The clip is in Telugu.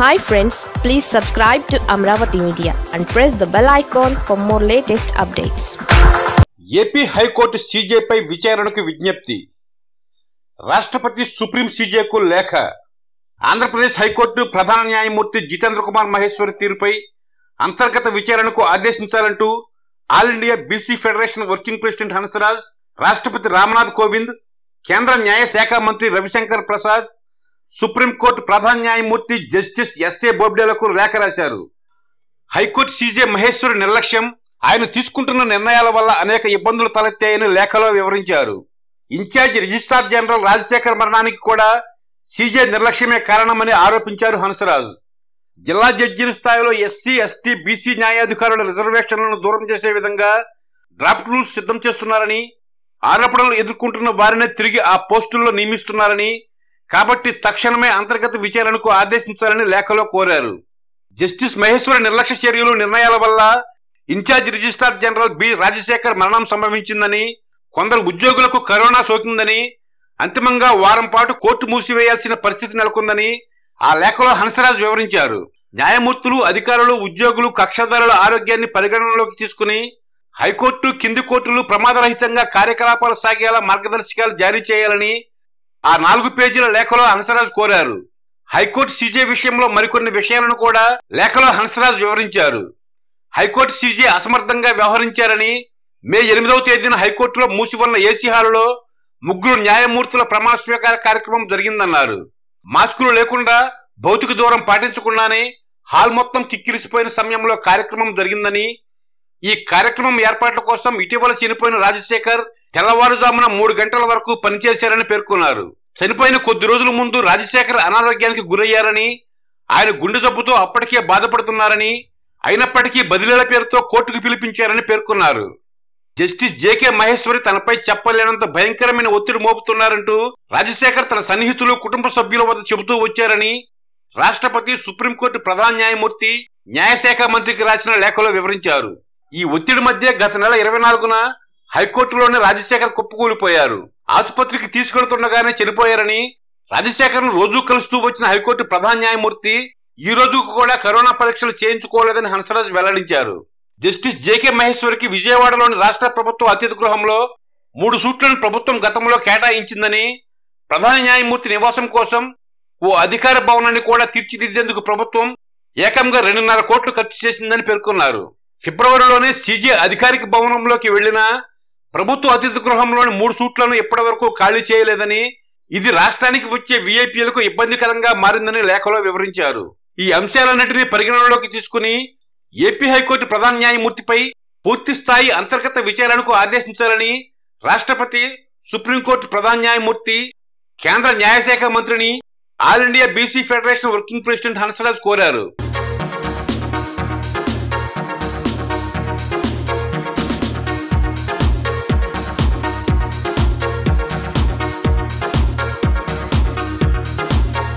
hi friends please subscribe to Amaravati media and press the bell icon for more latest updates AP high court సీజేపై విచారణకు విజ్ఞప్తి రాష్ట్రపతి సుప్రీం సీజేకు లేఖ ఆంధ్రప్రదేశ్ హైకోర్టు ప్రధాన న్యాయమూర్తి జితేంద్ర కుమార్ మహేశ్వరి తీరుపై అంతర్గత విచారణకు ఆదేశించాలంటూ all India BC federation working president Hansraj రాష్ట్రపతి రామ్నాథ్ కోవింద్ కేంద్ర న్యాయ శాఖ మంత్రి రవిశంకర్ ప్రసాద్ సుప్రీంకోర్టు ప్రధాన న్యాయమూర్తి జస్టిస్ ఎస్ఏ బోబ్డేలకు లేఖ రాశారు హైకోర్టు సీజే మహేశ్వరి నిర్లక్ష్యం ఆయన తీసుకుంటున్న నిర్ణయాల వల్ల అనేక ఇబ్బందులు తలెత్తాయని లేఖలో వివరించారు ఇన్ఛార్జ్ రిజిస్ట్రార్ జనరల్ రాజశేఖర్ మరణానికి కూడా సీజే నిర్లక్ష్యమే కారణమని ఆరోపించారు హంసరాజ్ జిల్లా జడ్జిల స్థాయిలో ఎస్సీ ఎస్టీ బీసీ న్యాయాధికారుల రిజర్వేషన్లను దూరం చేసే విధంగా డ్రాఫ్ట్ రూల్స్ సిద్ధం చేస్తున్నారని ఆరోపణలు ఎదుర్కొంటున్న వారినే తిరిగి ఆ పోస్టుల్లో నియమిస్తున్నారని కాబట్టి తక్షణమే అంతర్గత విచారణకు ఆదేశించాలని లేఖలో కోరారు జస్టిస్ మహేశ్వరి నిర్లక్ష్య చర్యలు నిర్ణయాల వల్ల in charge registrar general B Rajasekhar మరణం సంభవించిందని కొందరు ఉద్యోగులకు కరోనా సోకిందని అంతిమంగా వారం పాటు కోర్టు మూసివేయాల్సిన పరిస్థితి నెలకొందని ఆ లేఖలో హంసరాజ్ వివరించారు న్యాయమూర్తులు అధికారులు ఉద్యోగులు కక్షదారుల ఆరోగ్యాన్ని పరిగణనలోకి తీసుకుని హైకోర్టు కింది కోర్టులు ప్రమాదరహితంగా కార్యకలాపాలు సాగేలా మార్గదర్శకాలు జారీ చేయాలని ఆ నాలుగు పేజీల లేఖలో హంసరాజ్ కోరారు హైకోర్టు సీజే విషయంలో మరికొన్ని విషయాలను కూడా లేఖలో హంసరాజ్ వివరించారు హైకోర్టు సీజే అసమర్థంగా వ్యవహరించారని మే ఎనిమిదవ తేదీన హైకోర్టులో మూసి ఉన్న ఏసీ హాలులో ముగ్గురు న్యాయమూర్తుల ప్రమాణ స్వీకార కార్యక్రమం జరిగిందన్నారు మాస్కులు లేకుండా భౌతిక దూరం పాటించకుండానే హాల్ మొత్తం కిక్కిరిసిపోయిన సమయంలో కార్యక్రమం జరిగిందని ఈ కార్యక్రమం ఏర్పాట్ల కోసం ఇటీవల చనిపోయిన రాజశేఖర్ తెల్లవారుజామున మూడు గంటల వరకు పనిచేశారని పేర్కొన్నారు చనిపోయిన కొద్ది రోజుల ముందు రాజశేఖర్ అనారోగ్యానికి గురయ్యారని ఆయన గుండె జబ్బుతో అప్పటికే బాధపడుతున్నారని అయినప్పటికీ బదిలీల పేరుతో కోర్టుకు పిలిపించారని పేర్కొన్నారు జస్టిస్ జేకే మహేశ్వరి తనపై చెప్పలేనంత భయంకరమైన ఒత్తిడి మోపుతున్నారంటూ రాజశేఖర్ తన సన్నిహితులు కుటుంబ సభ్యుల వద్ద చెబుతూ వచ్చారని రాష్ట్రపతి సుప్రీంకోర్టు ప్రధాన న్యాయమూర్తి న్యాయశాఖ మంత్రికి రాసిన లేఖలో వివరించారు ఈ ఒత్తిడి మధ్య గత నెల ఇరవై నాలుగున హైకోర్టులోనే రాజశేఖర్ కుప్పకూలిపోయారు ఆసుపత్రికి తీసుకెళ్తుండగానే చనిపోయారని రాజశేఖర్ రోజు కలుస్తూ వచ్చిన హైకోర్టు ప్రధాన న్యాయమూర్తి ఈ రోజు కూడా కరోనా పరీక్షలు చేయించుకోలేదని హంసరాజ్ వెల్లడించారు జస్టిస్ జేకే మహేశ్వరికి విజయవాడలోని రాష్ట్ర ప్రభుత్వ అతిథి గృహంలో మూడు సూట్లను ప్రభుత్వం గతంలో కేటాయించిందని ప్రధాన న్యాయమూర్తి నివాసం కోసం ఓ అధికార భవనాన్ని కూడా తీర్చిదిద్దేందుకు ప్రభుత్వం ఏకంగా రెండున్నర కోట్లు ఖర్చు చేసిందని పేర్కొన్నారు ఫిబ్రవరిలోనే సీజే అధికారిక భవనంలోకి వెళ్లిన ప్రభుత్వ అతిథి గృహంలోని మూడు సూట్లను ఇప్పటి వరకు ఖాళీ చేయలేదని ఇది రాష్ట్రానికి వచ్చే వీఐపీలకు ఇబ్బందికరంగా మారిందని లేఖలో వివరించారు ఈ అంశాలన్నింటినీ పరిగణనలోకి తీసుకుని ఏపీ హైకోర్టు ప్రధాన న్యాయమూర్తిపై పూర్తి స్థాయి అంతర్గత విచారణకు ఆదేశించాలని రాష్ట్రపతి సుప్రీంకోర్టు ప్రధాన న్యాయమూర్తి కేంద్ర న్యాయశాఖ మంత్రిని all India BC federation working president Hansraj కోరారు